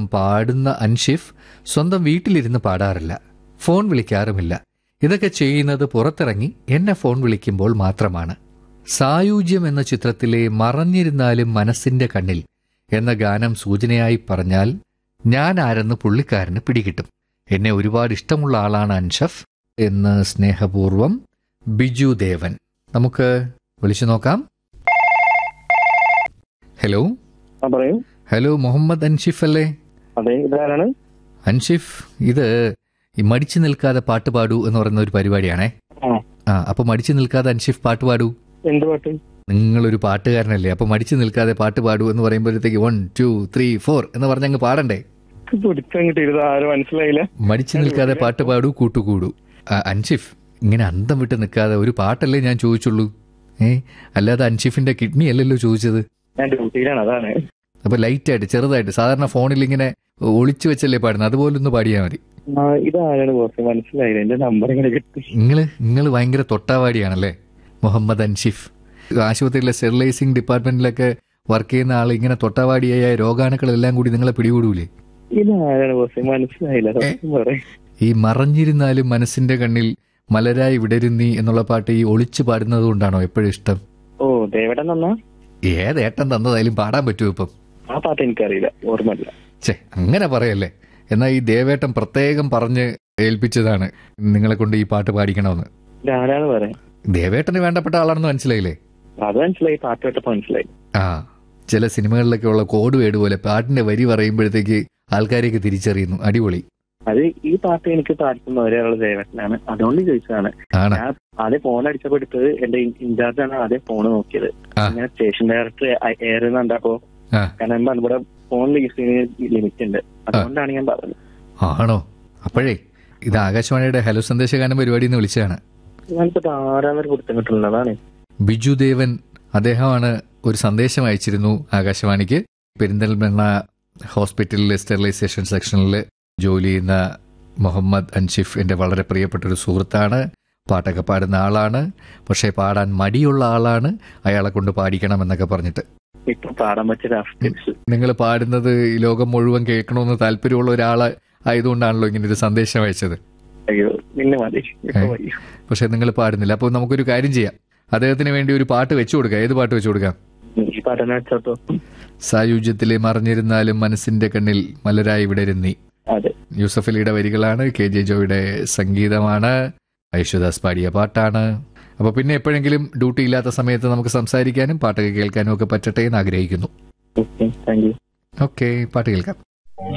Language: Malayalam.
പാടുന്ന അൻഷിഫ് സ്വന്തം വീട്ടിലിരുന്ന് പാടാറില്ല ഫോൺ വിളിക്കാറുമില്ല ഇതൊക്കെ ചെയ്യുന്നത് പുറത്തിറങ്ങി എന്നെ ഫോൺ വിളിക്കുമ്പോൾ മാത്രമാണ് സായൂജ്യം എന്ന ചിത്രത്തിലെ മറഞ്ഞിരുന്നാലും മനസ്സിന്റെ കണ്ണിൽ എന്ന ഗാനം സൂചനയായി പറഞ്ഞാൽ ഞാൻ ആരെന്ന് പുള്ളിക്കാരന് പിടികിട്ടും എന്നെ ഒരുപാട് ഇഷ്ടമുള്ള ആളാണ് അൻഷഫ് എന്ന് സ്നേഹപൂർവം ബിജു ദേവൻ നമുക്ക് വിളിച്ചു നോക്കാം ഹലോ ആ പറയൂ ഹലോ മുഹമ്മദ് അൻഷിഫ് അല്ലേ അതെ ഇതാരാണ് അൻഷിഫ് ഇത് ഈ മടിച്ചു നിൽക്കാതെ പാട്ട് പാടൂ എന്ന് പറയുന്ന ഒരു പരിപാടിയാണേ ആ ആ അപ്പൊ മടിച്ചു നിൽക്കാതെ അൻഷിഫ് പാട്ട് പാടൂ എന്ത് പാട്ട് നിങ്ങളൊരു പാട്ടുകാരനല്ലേ അപ്പൊ മടിച്ചു നിൽക്കാതെ പാട്ട് പാടൂ എന്ന് പറയുമ്പോഴത്തേക്ക് വൺ ടു ത്രീ ഫോർ എന്ന് പറഞ്ഞങ്ങ് പാടണ്ടേ പിടിച്ചങ്ങിട്ട് ഇത് ആരും മനസ്സിലായില്ല മടിച്ചു നിൽക്കാതെ പാട്ട് പാടൂ കൂട്ടുകൂടൂ ആ, അൻഷിഫ് ഇങ്ങനെ അന്തം വിട്ട് നിൽക്കാതെ ഒരു പാട്ടല്ലേ ഞാൻ ചോദിച്ചുള്ളൂ ഏ അല്ലാതെ അൻഷിഫിന്റെ കിഡ്നി അല്ലല്ലോ ചോദിച്ചത് ഞാൻ ഡ്യൂട്ടിയിലാണ് അതാണ് അപ്പൊ ലൈറ്റ് ആയിട്ട് ചെറുതായിട്ട് സാധാരണ ഫോണിൽ ഇങ്ങനെ ഒളിച്ചു വെച്ചല്ലേ പാടുന്നത് അതുപോലെ ഒന്ന് പാടിയാൽ മതി ആ ഇതാരാണ് കുറച്ച് മനസ്സിലായില്ല എന്റെ നമ്പർ ഇങ്ങനെ കിട്ടി നിങ്ങള് നിങ്ങൾ ഭയങ്കര തൊട്ടാവാടിയാണല്ലേ മുഹമ്മദ് അൻഷിഫ് ആശുപത്രിയിലെ സ്റ്റെറിലൈസിംഗ് ഡിപ്പാർട്ട്മെന്റിലൊക്കെ വർക്ക് ചെയ്യുന്ന ആൾ ഇങ്ങനെ തൊട്ടാവാടിയായ രോഗാണുക്കളെല്ലാം കൂടി നിങ്ങളെ പിടികൂടൂലേ ഇതാരാണ് കുറച്ച് മനസ്സിലായില്ല സത്യം പറയ്. ഈ മറഞ്ഞിരുന്നാലും മനസ്സിന്റെ കണ്ണിൽ മലരായി വിടരുന്നി എന്നുള്ള പാട്ട് ഈ ഒളിച്ചു പാടുന്നത് കൊണ്ടാണോ എപ്പോഴും ഇഷ്ടം ഓ ദേവടൻ നന്നാ ഏതേട്ടൻ തന്നതായാലും പാടാൻ പറ്റുമോ ഇപ്പം ആ പാട്ട് എനിക്കറിയില്ല ഓർമ്മയില്ല ഛേ അങ്ങനെ പറയല്ലേ എന്നാൽ ഈ ദേവേട്ടൻ പ്രത്യേകം പറഞ്ഞ് ഏൽപ്പിച്ചതാണ് നിങ്ങളെ കൊണ്ട് ഈ പാട്ട് പാടിക്കണമെന്ന് ഇതാരാണ് പറയാം ദേവേട്ടന് വേണ്ടപ്പെട്ട ആളാണെന്ന് മനസ്സിലായില്ലേ അത് മനസ്സിലായി പാട്ട് കേട്ടപ്പോ മനസ്സിലായി ആ ചില സിനിമകളിലൊക്കെ ഉള്ള കോഡ് വേഡ് പോലെ പാട്ടിന്റെ വരി പറയുമ്പോഴത്തേക്ക് ആൾക്കാരെയൊക്കെ തിരിച്ചറിയുന്നു അടിപൊളി അത് ഈ പാട്ട് എനിക്ക് പാടുന്ന ഒരാള് ദേവട്ടനാണ് അതുകൊണ്ട് ചോദിച്ചതാണ് ആണ് ഞാൻ ആദ്യം ഫോൺ അടിച്ചപ്പോ എടുത്തത് എന്റെ ഇൻചാർജ് ആണ് ആദ്യം ഫോൺ നോക്കിയത് ആ. അങ്ങനെ സ്റ്റേഷൻ ഡയറക്ടർ ഏറുന്നുണ്ടപ്പോ ആ കാരണം ഇവിടെ ഫോൺ യൂസ് ചെയ്യുന്ന ലിമിറ്റ് ഉണ്ട് അതുകൊണ്ടാണ് ഞാൻ പറഞ്ഞത് ആണോ അപ്പോഴേ ഇത് ആകാശവാണിയുടെ ഹലോ സന്ദേശഗാനം പരിപാടി എന്ന് വിളിച്ചതാണ് ഞാനിപ്പോ ആരാന്നൊരു കൊടുത്തം കിട്ടുന്നതാണ് ബിജു ദേവൻ അദ്ദേഹമാണ് ഒരു സന്ദേശം അയച്ചിരുന്നു ആകാശവാണിക്ക് പെരിന്തൽമണ്ണ ഹോസ്പിറ്റലിലെ സ്റ്റെറിലൈസേഷൻ സെക്ഷനിൽ ജോലി ചെയ്യുന്ന മുഹമ്മദ് അൻഷിഫ് എൻ്റെ വളരെ പ്രിയപ്പെട്ട ഒരു സുഹൃത്താണ് പാട്ടൊക്കെ പാടുന്ന ആളാണ് പക്ഷേ പാടാൻ മടിയുള്ള ആളാണ് അയാളെ കൊണ്ട് പാടിക്കണം എന്നൊക്കെ പറഞ്ഞിട്ട് ഇപ്പൊ പാടാൻ പറ്റിയ അവസ്ഥ നിങ്ങൾ പാടുന്നത് ഈ ലോകം മുഴുവൻ കേൾക്കണമെന്ന് താല്പര്യമുള്ള ഒരാൾ ആയതുകൊണ്ടാണല്ലോ ഇങ്ങനെ ഒരു സന്ദേശം അയച്ചത് അയ്യോ നിന്നെ മതി ഇപ്പൊ ഏ? വയ്യ. പക്ഷെ നിങ്ങൾ പാടുന്നില്ല അപ്പോൾ നമുക്കൊരു കാര്യം ചെയ്യാം അദ്ദേഹത്തിന് വേണ്ടി ഒരു പാട്ട് വെച്ചു കൊടുക്കാം ഏത് പാട്ട് വെച്ചു കൊടുക്കാം ഈ പാട്ടിനെ വെച്ചോ സായുജ്യത്തിലെ മറിഞ്ഞിരുന്നാലും മനസ്സിന്റെ കണ്ണിൽ മലരായി വിടരുന്നി അതെ യൂസഫ് അലിയുടെ വരികളാണ് കെ ജെ ജോയുടെ സംഗീതമാണ് യേശുദാസ് പാടിയ പാട്ടാണ് അപ്പൊ പിന്നെ എപ്പോഴെങ്കിലും ഡ്യൂട്ടി ഇല്ലാത്ത സമയത്ത് നമുക്ക് സംസാരിക്കാനും പാട്ടൊക്കെ കേൾക്കാനും ഒക്കെ പറ്റട്ടെ എന്ന് ആഗ്രഹിക്കുന്നു ഓക്കെ താങ്ക് യു ഓക്കെ പാട്ട് കേൾക്കാം